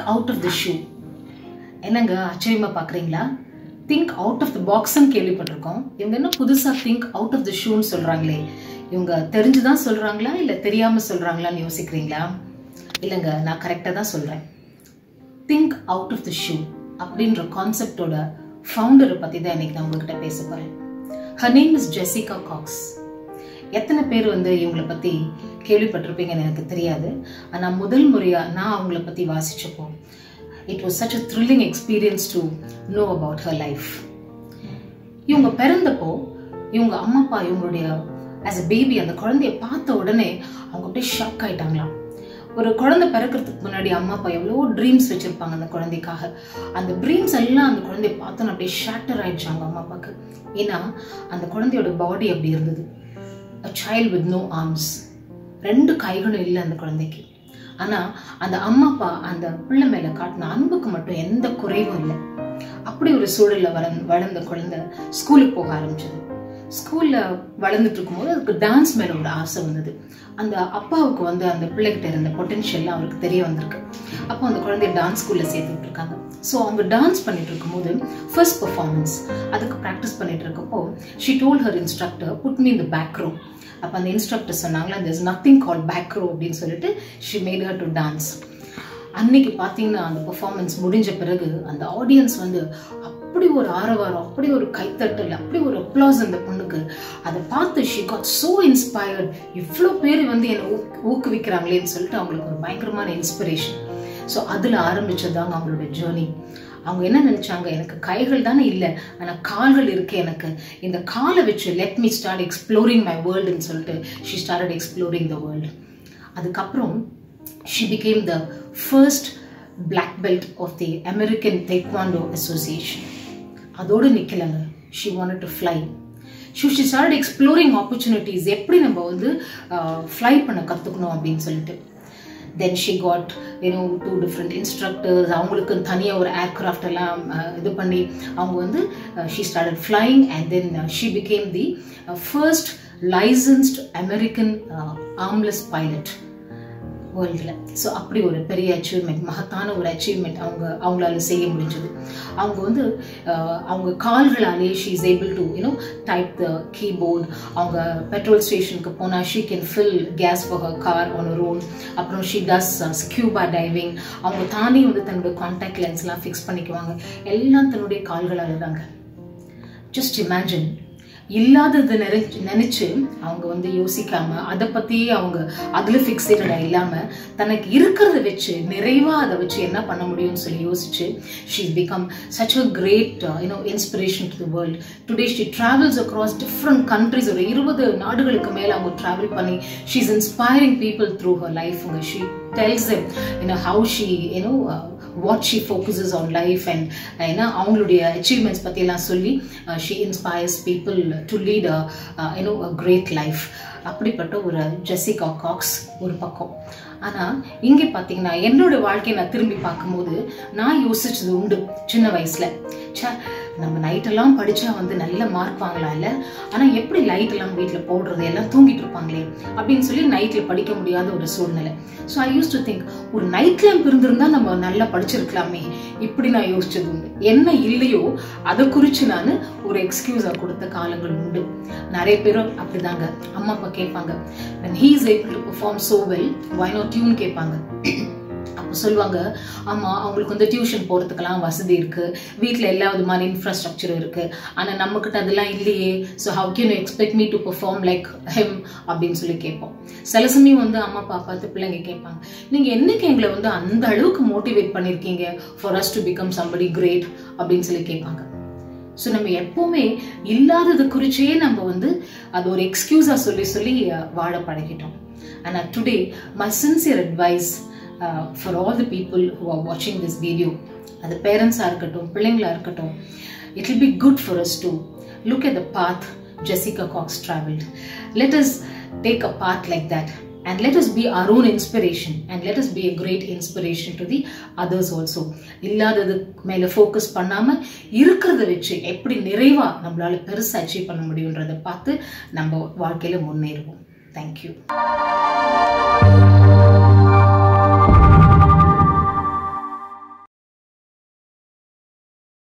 Out of the shoe என்னங்க ஆச்சரியமா பார்க்குறீங்களா திங்க் அவுட் ஆஃப் த பாக்ஸ்ன்னு கேள்விப்பட்டிருக்கோம் இவங்க என்ன புதுசாக திங்க் அவுட் ஆஃப் த ஷூன்னு சொல்கிறாங்களே இவங்க தெரிஞ்சுதான் சொல்கிறாங்களா இல்லை தெரியாமல் சொல்கிறாங்களான்னு யோசிக்கிறீங்களா இல்லைங்க நான் கரெக்டாக தான் சொல்கிறேன் think out of the shoe அப்படின்ற கான்செப்டோட ஃபவுண்டரை பற்றி தான் இன்னைக்கு நான் உங்ககிட்ட பேச போகிறேன் her name is Jessica Cox எத்தனை பேர் வந்து இவங்களை பற்றி கேள்விப்பட்டிருப்பீங்கன்னு எனக்கு தெரியாது ஆனால் முதல் முறையாக நான் அவங்கள பற்றி வாசிச்சப்போ it was such a thrilling experience to know about her life இவங்க பிறந்தப்போ இவங்க அம்மா அப்பா இவங்களுடைய ஆஸ் அ பேபி அந்த குழந்தைய பார்த்த உடனே அவங்க அப்படியே ஷாக் ஆயிட்டாங்களாம் ஒரு குழந்தை பிறக்கிறதுக்கு முன்னாடி அம்மா அப்பா எவ்வளோ ட்ரீம்ஸ் வச்சிருப்பாங்க அந்த குழந்தைக்காக அந்த ட்ரீம்ஸ் எல்லாம் அந்த குழந்தைய பார்த்தோன்னு அப்படியே ஷேட்டர் ஆயிடுச்சாங்க அம்மா அப்பாவுக்கு ஏன்னா அந்த குழந்தையோட பாடி அப்படி இருந்தது a child with no arms ரெண்டு கைகளும் இல்லை அந்த குழந்தைக்கு ஆனால் அந்த அம்மா அப்பா அந்த பிள்ளை மேலே காட்டின அன்புக்கு மட்டும் எந்த குறைவும் இல்லை அப்படி ஒரு சூழலில் வள வளர்ந்த குழந்தை ஸ்கூலுக்கு போக ஆரம்பிச்சது ஸ்கூலில் வளர்ந்துட்டு இருக்கும்போது அதுக்கு டான்ஸ் மேலே ஒரு ஆசை வந்தது அந்த அப்பாவுக்கு வந்து அந்த பிள்ளைகிட்ட இருந்த பொட்டென்ஷியல்லாம் அவருக்கு தெரிய வந்திருக்கு அப்போ அந்த குழந்தைய டான்ஸ் ஸ்கூலில் சேர்த்துட்டு இருக்காங்க ஸோ அவங்க டான்ஸ் பண்ணிட்டு இருக்கும்போது ஃபர்ஸ்ட் பர்ஃபார்மன்ஸ் அதுக்கு ப்ராக்டிஸ் பண்ணிட்டு இருக்கப்போ she told her instructor put me இந்த பேக் ரோ அப்போ அந்த இன்ஸ்ட்ரக்டர் சொன்னாங்களா there's nothing call back row அப்படின்னு சொல்லிட்டு she made her to dance அன்னைக்கு பார்த்தீங்கன்னா அந்த பெர்ஃபார்மன்ஸ் முடிஞ்ச பிறகு அந்த ஆடியன்ஸ் வந்து அப்படி ஒரு ஆரவாரம் அப்படி ஒரு கைத்தட்டல் அப்படி ஒரு அப்ளாஸ் அந்த பொண்ணுக்கு அதை பார்த்து ஷி காட் ஸோ இன்ஸ்பயர்ட் இவ்வளோ பேர் வந்து என்னை ஊக் ஊக்குவிக்கிறாங்களேன்னு சொல்லிட்டு அவங்களுக்கு ஒரு பயங்கரமான இன்ஸ்பிரேஷன் ஸோ அதில் ஆரம்பிச்சதாங்க அவங்களோட ஜேர்னி அவங்க என்ன நினைச்சாங்க எனக்கு கைகள் தானே இல்லை ஆனால் கால்கள் இருக்கு எனக்கு இந்த காலை வச்சு let me start exploring my வேர்ல்டுன்னு சொல்லிட்டு she started exploring the world அதுக்கப்புறம் she became the first black belt of the American taekwondo association அதோடு நிற்கலைங்க she wanted to fly she she start exploring opportunities எப்படி நம்ம வந்து ஃப்ளை பண்ண கற்றுக்கணும் அப்படின்னு சொல்லிட்டு then she got you know two different instructors அவங்களுக்கு தனியாக ஒரு ஏர்க்ராஃப்ட் எல்லாம் இது பண்ணி அவங்க வந்து she started flying and then she became the first licensed American armless pilot வேர்ல்டில் ஸோ அப்படி ஒரு பெரிய அச்சீவ்மெண்ட் மகத்தான ஒரு அச்சீவ்மெண்ட் அவங்க அவங்களால செய்ய முடிஞ்சது அவங்க வந்து அவங்க கால்களாலே she is able to you know type the keyboard அவங்க பெட்ரோல் ஸ்டேஷனுக்கு போனால் she can fill gas for her car on road அப்புறம் ஷீ டஸ் ஸ்கியூபா டைவிங் அவங்க தானே வந்து தன்னுடைய கான்டாக்ட் லென்ஸ்லாம் ஃபிக்ஸ் பண்ணிக்குவாங்க எல்லாம் தன்னுடைய கால்களால் தாங்க ஜஸ்ட் இமேஜின் இல்லாதது நினைச்சு நினைச்சு அவங்க வந்து யோசிக்காம அதை பத்தியே அவங்க அதுல ஃபிக்ஸேட்டடா இல்லாம தனக்கு இருக்கிறத வச்சு நிறைவா அதை வச்சு என்ன பண்ண முடியும்னு சொல்லி யோசிச்சு she become such a great you know inspiration to the world today she travels across different countries ஒரு இருபது நாடுகளுக்கு மேல அவங்க டிராவல் பண்ணி she is inspiring people through her life உங்க she tells you know how she you know what she focuses on life and ஏன்னா அவங்களுடைய achievements பற்றியெல்லாம் சொல்லி she inspires people to lead you know a great life அப்படிப்பட்ட ஒரு ஜெசிகா காக்ஸ் ஒரு பக்கம் ஆனால் இங்கே பார்த்தீங்கன்னா என்னோட வாழ்க்கையை நான் திரும்பி பார்க்கும்போது நான் யோசிச்சது உண்டு சின்ன வயசில் சே நம்ம நைட்டெல்லாம் படித்தா வந்து நல்ல மார்க் வாங்கலாம் இல்லை ஆனால் எப்படி லைட் எல்லாம் வீட்டில் போடுறது எல்லாம் தூங்கிட்டு இருப்பாங்களே அப்படின்னு சொல்லி நைட்டில் படிக்க முடியாத ஒரு சூழ்நிலை so I use to think ஒரு நைட் லேம்ப் இருந்திருந்தா நம்ம நல்லா படிச்சிருக்கலாமே இப்படி நான் யோசிச்சது உண்டு என்ன இல்லையோ அதை குறித்து நான் ஒரு எக்ஸ்கியூஸாக கொடுத்த காலங்கள் உண்டு நிறைய பேரும் அப்படிதாங்க அம்மா அப்பா கேட்பாங்க when he is able to perform so well why not tune கேட்பாங்க அப்போ சொல்லுவாங்க ஆமாம் அவங்களுக்கு வந்து டியூஷன் போகிறதுக்கெல்லாம் வசதி இருக்குது வீட்டில் எல்லா விதமான இன்ஃப்ராஸ்ட்ரக்சரும் இருக்குது ஆனால் நம்மக்கிட்ட அதெல்லாம் இல்லையே so how can you expect me to perform like him அப்படின்னு சொல்லி கேட்போம் சில சமயம் வந்து அம்மா அப்பா பார்த்து பிள்ளைங்க கேட்பாங்க நீங்கள் என்னைக்கு எங்களை வந்து அந்த அளவுக்கு மோட்டிவேட் பண்ணியிருக்கீங்க for us to become somebody great அப்படின்னு சொல்லி கேட்பாங்க ஸோ நம்ம எப்பவுமே இல்லாதது குறிச்சே நம்ம வந்து அது ஒரு எக்ஸ்கியூஸாக சொல்லி சொல்லி வாழ பழகிட்டோம் ஆனால் today my sincere advice for all the people who are வாட்சிங் திஸ் வீடியோ அது பேரண்ட்ஸாக இருக்கட்டும் பிள்ளைங்களா இருக்கட்டும் it will be good for us to look at the path Jessica Cox traveled. Let us take a path like that and let us be our own inspiration and let us be a great inspiration to the others also. இல்லாதது மேல focus பண்ணாம இருக்கிறத வச்சு எப்படி நிறைவா நம்மளால பெருசா achieve பண்ண முடியுன்றதை பார்த்து நம்ம வாழ்க்கையில முன்னேறுவோம் தேங்க்யூ